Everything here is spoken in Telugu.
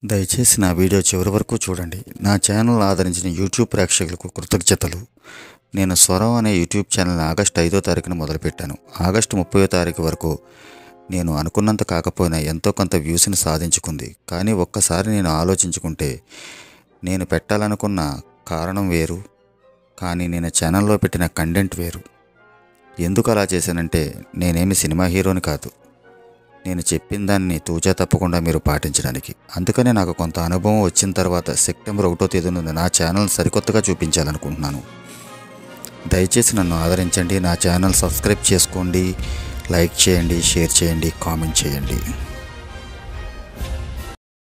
దయచేసి నా వీడియో చివరి వరకు చూడండి నా ఛానల్ ఆదరించిన యూట్యూబ్ ప్రేక్షకులకు కృతజ్ఞతలు నేను స్వరం అనే యూట్యూబ్ ఛానల్ ఆగస్టు ఐదో తారీఖున మొదలుపెట్టాను ఆగస్టు ముప్పై తారీఖు వరకు నేను అనుకున్నంత కాకపోయినా ఎంతో కొంత వ్యూస్ని సాధించుకుంది కానీ ఒక్కసారి నేను ఆలోచించుకుంటే నేను పెట్టాలనుకున్న కారణం వేరు కానీ నేను ఛానల్లో పెట్టిన కంటెంట్ వేరు ఎందుకు అలా చేశానంటే నేనేమి సినిమా హీరోని కాదు నేను చెప్పిన దాన్ని తూచా తప్పకుండా మీరు పాటించడానికి అందుకనే నాకు కొంత అనుభవం వచ్చిన తర్వాత సెప్టెంబర్ ఒకటో తేదీ నుండి నా ఛానల్ సరికొత్తగా చూపించాలనుకుంటున్నాను దయచేసి నన్ను ఆదరించండి నా ఛానల్ సబ్స్క్రైబ్ చేసుకోండి లైక్ చేయండి షేర్ చేయండి కామెంట్ చేయండి